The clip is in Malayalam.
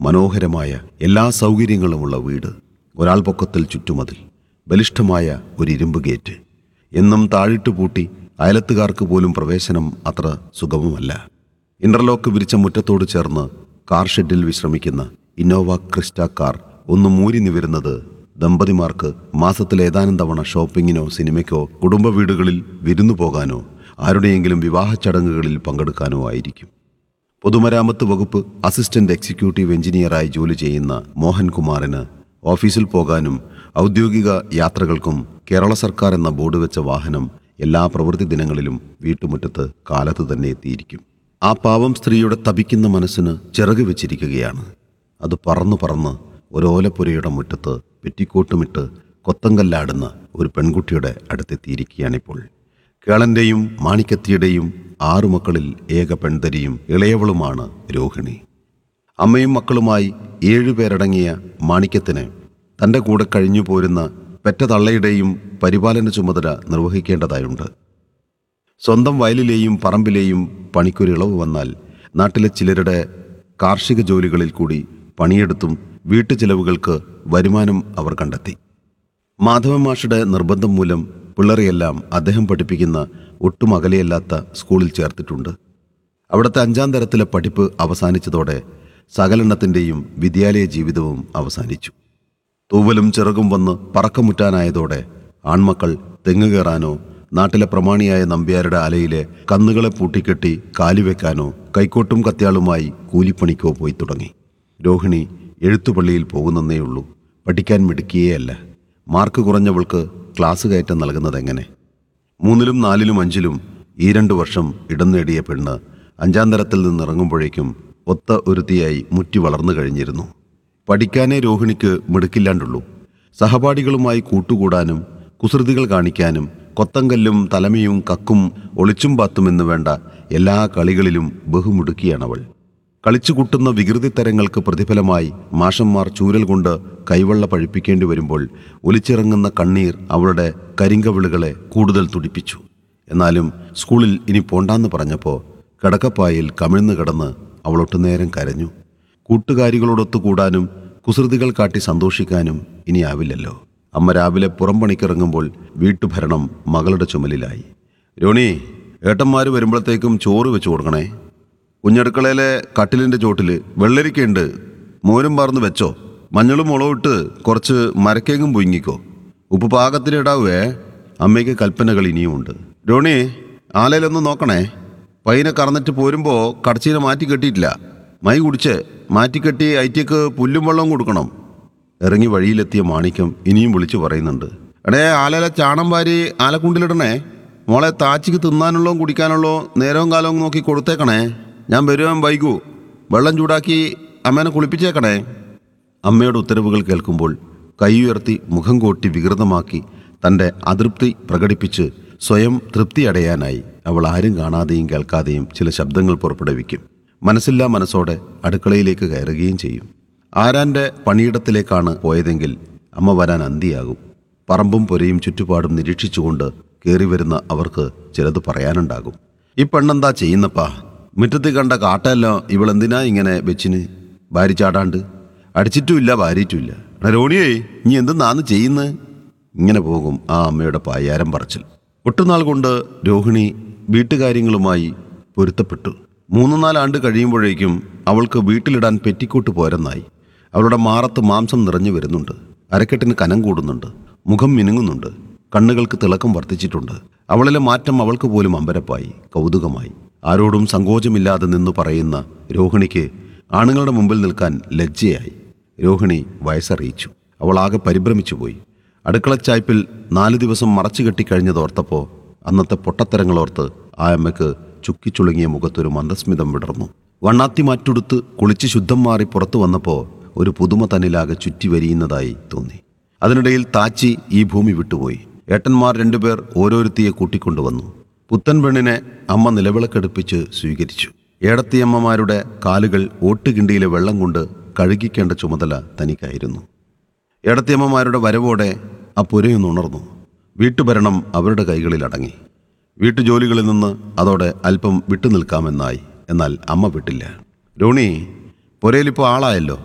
മനോഹരമായ എല്ലാ സൗകര്യങ്ങളുമുള്ള വീട് ഒരാൾ പൊക്കത്തിൽ ചുറ്റുമതിൽ ബലിഷ്ഠമായ ഒരു ഇരുമ്പ് ഗേറ്റ് എന്നും താഴിട്ട് പൂട്ടി അയലത്തുകാർക്ക് പോലും പ്രവേശനം അത്ര സുഗമമല്ല ഇന്റർലോക്ക് വിരിച്ച മുറ്റത്തോട് ചേർന്ന് കാർ ഷെഡിൽ വിശ്രമിക്കുന്ന ഇന്നോവ ക്രിസ്റ്റ കാർ ഒന്ന് മൂരി നിവരുന്നത് ദമ്പതിമാർക്ക് മാസത്തിൽ ഏതാനും തവണ ഷോപ്പിങ്ങിനോ സിനിമയ്ക്കോ കുടുംബ വീടുകളിൽ വിരുന്നു പോകാനോ ആരുടെയെങ്കിലും വിവാഹ ചടങ്ങുകളിൽ പങ്കെടുക്കാനോ ആയിരിക്കും പൊതുമരാമത്ത് വകുപ്പ് അസിസ്റ്റന്റ് എക്സിക്യൂട്ടീവ് എഞ്ചിനീയറായി ജോലി ചെയ്യുന്ന മോഹൻകുമാറിന് ഓഫീസിൽ പോകാനും ഔദ്യോഗിക യാത്രകൾക്കും കേരള സർക്കാർ എന്ന ബോർഡ് വെച്ച വാഹനം എല്ലാ പ്രവൃത്തി ദിനങ്ങളിലും വീട്ടുമുറ്റത്ത് കാലത്ത് തന്നെ എത്തിയിരിക്കും ആ പാവം സ്ത്രീയുടെ തപിക്കുന്ന മനസ്സിന് ചിറക് വെച്ചിരിക്കുകയാണ് അത് പറന്നു പറന്ന് ഒരോലപ്പുരയുടെ മുറ്റത്ത് പെറ്റിക്കോട്ടുമിട്ട് കൊത്തങ്കല്ലാടുന്ന ഒരു പെൺകുട്ടിയുടെ അടുത്തെത്തിയിരിക്കുകയാണിപ്പോൾ കേളന്റെയും മാണിക്കത്തിയുടെയും ആറു മക്കളിൽ ഏക പെൺതരിയും ഇളയവളുമാണ് രോഹിണി അമ്മയും മക്കളുമായി ഏഴുപേരടങ്ങിയ മാണിക്യത്തിന് തൻ്റെ കൂടെ കഴിഞ്ഞു പോരുന്ന പെറ്റ തള്ളയുടെയും പരിപാലന ചുമതല നിർവഹിക്കേണ്ടതായുണ്ട് സ്വന്തം വയലിലെയും പറമ്പിലെയും പണിക്കൊരിളവ് വന്നാൽ നാട്ടിലെ ചിലരുടെ കാർഷിക ജോലികളിൽ കൂടി പണിയെടുത്തും വീട്ടുചെലവുകൾക്ക് വരുമാനം അവർ കണ്ടെത്തി മാധവ മാഷുടെ നിർബന്ധം മൂലം പിള്ളേരെയെല്ലാം അദ്ദേഹം പഠിപ്പിക്കുന്ന ഒട്ടും അകലെയല്ലാത്ത സ്കൂളിൽ ചേർത്തിട്ടുണ്ട് അവിടുത്തെ അഞ്ചാം തരത്തിലെ പഠിപ്പ് അവസാനിച്ചതോടെ സകലെണ്ണത്തിൻ്റെയും വിദ്യാലയ ജീവിതവും അവസാനിച്ചു തൂവലും ചിറകും വന്ന് പറക്കമുറ്റാനായതോടെ ആൺമക്കൾ തെങ്ങ് കയറാനോ നാട്ടിലെ പ്രമാണിയായ നമ്പ്യാരുടെ അലയിലെ കന്നുകളെ പൂട്ടിക്കെട്ടി കാലിവെക്കാനോ കൈക്കോട്ടും കത്യാളുമായി കൂലിപ്പണിക്കോ പോയി തുടങ്ങി രോഹിണി എഴുത്തുപള്ളിയിൽ പോകുന്നതേയുള്ളൂ പഠിക്കാൻ മിടുക്കിയേയല്ല മാർക്ക് കുറഞ്ഞവൾക്ക് ക്ലാസ് കയറ്റം നൽകുന്നതെങ്ങനെ മൂന്നിലും നാലിലും അഞ്ചിലും ഈ രണ്ടു വർഷം ഇടം നേടിയ പെണ്ണ് അഞ്ചാം തരത്തിൽ നിന്നിറങ്ങുമ്പോഴേക്കും ഒത്ത ഒരുത്തിയായി മുറ്റി വളർന്നു കഴിഞ്ഞിരുന്നു പഠിക്കാനേ രോഹിണിക്ക് മിടുക്കില്ലാണ്ടുള്ളൂ സഹപാഠികളുമായി കൂട്ടുകൂടാനും കുസൃതികൾ കാണിക്കാനും കൊത്തങ്കല്ലും തലമയും കക്കും ഒളിച്ചും പാത്തും എന്ന് വേണ്ട എല്ലാ കളികളിലും ബഹുമിടുക്കിയാണവൾ കളിച്ചു കൂട്ടുന്ന വികൃതിത്തരങ്ങൾക്ക് പ്രതിഫലമായി മാഷന്മാർ ചൂരൽ കൊണ്ട് കൈവെള്ള പഴിപ്പിക്കേണ്ടി വരുമ്പോൾ ഒലിച്ചിറങ്ങുന്ന കണ്ണീർ അവളുടെ കരിങ്കവിളുകളെ കൂടുതൽ തുടിപ്പിച്ചു എന്നാലും സ്കൂളിൽ ഇനി പോണ്ടാന്ന് പറഞ്ഞപ്പോൾ കിടക്കപ്പായിൽ കമിഴ്ന്നു കിടന്ന് അവൾ ഒട്ടുനേരം കരഞ്ഞു കൂട്ടുകാരികളോടൊത്തു കൂടാനും കുസൃതികൾ കാട്ടി സന്തോഷിക്കാനും ഇനി ആവില്ലല്ലോ അമ്മ രാവിലെ പുറം പണിക്കിറങ്ങുമ്പോൾ വീട്ടുഭരണം മകളുടെ ചുമലിലായി രോണി ഏട്ടന്മാർ വരുമ്പോഴത്തേക്കും ചോറ് വെച്ച് കൊടുക്കണേ കുഞ്ഞടുക്കളയിലെ കട്ടിലിന്റെ ചോട്ടില് വെള്ളരിക്കയുണ്ട് മോരും പാർന്ന് വെച്ചോ മഞ്ഞളും മുളകും ഇട്ട് കുറച്ച് മരക്കേങ്ങും പൊങ്ങിക്കോ ഉപ്പ് പാകത്തിലിടാവേ അമ്മയ്ക്ക് കൽപ്പനകൾ ഇനിയുമുണ്ട് രോണി ആലയിലൊന്ന് നോക്കണേ പൈനെ കറന്നിട്ട് പോരുമ്പോൾ കടച്ചീനെ മാറ്റി കെട്ടിയിട്ടില്ല മൈ കുടിച്ച് മാറ്റിക്കെട്ടി ഐറ്റിക്ക് പുല്ലും വെള്ളവും കൊടുക്കണം ഇറങ്ങി വഴിയിലെത്തിയ മാണിക്യം ഇനിയും വിളിച്ചു പറയുന്നുണ്ട് എടേ ആലയിലെ ചാണം വാരി ആലക്കുണ്ടിലിടണേ മോളെ താച്ചിക്ക് തിന്നാനുള്ളോ കുടിക്കാനുള്ളോ നേരവും കാലവും നോക്കി കൊടുത്തേക്കണേ ഞാൻ വരുവാൻ വൈകൂ വെള്ളം ചൂടാക്കി അമ്മേനെ കുളിപ്പിച്ചേക്കണേ അമ്മയുടെ ഉത്തരവുകൾ കേൾക്കുമ്പോൾ കൈ ഉയർത്തി മുഖം കോട്ടി വികൃതമാക്കി തൻ്റെ അതൃപ്തി പ്രകടിപ്പിച്ച് സ്വയം തൃപ്തി അടയാനായി അവൾ ആരും കാണാതെയും കേൾക്കാതെയും ചില ശബ്ദങ്ങൾ പുറപ്പെടുവിക്കും മനസ്സില്ലാ മനസ്സോടെ അടുക്കളയിലേക്ക് കയറുകയും ചെയ്യും ആരാൻ്റെ പണിയിടത്തിലേക്കാണ് പോയതെങ്കിൽ അമ്മ വരാൻ അന്തിയാകും പറമ്പും പൊരയും ചുറ്റുപാടും നിരീക്ഷിച്ചുകൊണ്ട് കയറി വരുന്ന അവർക്ക് ചിലത് പറയാനുണ്ടാകും ഈ പെണ്ണെന്താ ചെയ്യുന്നപ്പാ മുറ്റത്ത് കണ്ട കാട്ടെല്ലാം ഇവളെന്തിനാ ഇങ്ങനെ വെച്ചിന് ഭാര്യ ചാടാണ്ട് അടിച്ചിട്ടുമില്ല ഭാര്യയിട്ടുമില്ല എടാ രോണിയേ നീ എന്തെന്നാന്ന് ചെയ്യുന്നത് ഇങ്ങനെ പോകും ആ അമ്മയുടെ പായാരം പറച്ചിൽ ഒട്ടുനാൾ കൊണ്ട് രോഹിണി വീട്ടുകാര്യങ്ങളുമായി പൊരുത്തപ്പെട്ടു മൂന്ന് നാലാണ്ട് കഴിയുമ്പോഴേക്കും അവൾക്ക് വീട്ടിലിടാൻ പെറ്റിക്കോട്ട് പോരെന്നായി അവളുടെ മാറത്ത് മാംസം നിറഞ്ഞു വരുന്നുണ്ട് അരക്കെട്ടിന് കനം കൂടുന്നുണ്ട് മുഖം മിനുങ്ങുന്നുണ്ട് കണ്ണുകൾക്ക് തിളക്കം വർദ്ധിച്ചിട്ടുണ്ട് അവളിലെ മാറ്റം അവൾക്ക് പോലും അമ്പരപ്പായി കൗതുകമായി ആരോടും സങ്കോചമില്ലാതെ നിന്ന് പറയുന്ന രോഹിണിക്ക് ആണുങ്ങളുടെ മുമ്പിൽ നിൽക്കാൻ ലജ്ജയായി രോഹിണി വയസ്സറിയിച്ചു അവൾ ആകെ പരിഭ്രമിച്ചു പോയി അടുക്കളച്ചായ്പിൽ നാല് ദിവസം മറച്ചു കെട്ടിക്കഴിഞ്ഞതോർത്തപ്പോൾ അന്നത്തെ പൊട്ടത്തരങ്ങളോർത്ത് ആ അമ്മയ്ക്ക് ചുക്കിച്ചുളുങ്ങിയ മുഖത്തൊരു മന്ദസ്മിതം വിടർന്നു വണ്ണാത്തി മാറ്റുടുത്ത് കുളിച്ച് ശുദ്ധം മാറി പുറത്തു വന്നപ്പോൾ ഒരു പുതുമ തന്നിലാകെ ചുറ്റി വരിയുന്നതായി തോന്നി അതിനിടയിൽ താച്ചി ഈ ഭൂമി വിട്ടുപോയി ഏട്ടന്മാർ രണ്ടുപേർ ഓരോരുത്തിയെ കൂട്ടിക്കൊണ്ടുവന്നു പുത്തൻ പെണ്ണിനെ അമ്മ നിലവിളക്കെടുപ്പിച്ച് സ്വീകരിച്ചു ഏടത്തിയമ്മമാരുടെ കാലുകൾ ഓട്ടുകിണ്ടിയിലെ വെള്ളം കൊണ്ട് കഴുകിക്കേണ്ട ചുമതല തനിക്കായിരുന്നു ഏടത്തിയമ്മമാരുടെ വരവോടെ ആ പുരയൊന്ന് ഉണർന്നു വീട്ടുഭരണം അവരുടെ കൈകളിൽ അടങ്ങി വീട്ടുജോലികളിൽ നിന്ന് അതോടെ അല്പം വിട്ടുനിൽക്കാമെന്നായി എന്നാൽ അമ്മ വിട്ടില്ല രോണി പുരയിലിപ്പോൾ ആളായല്ലോ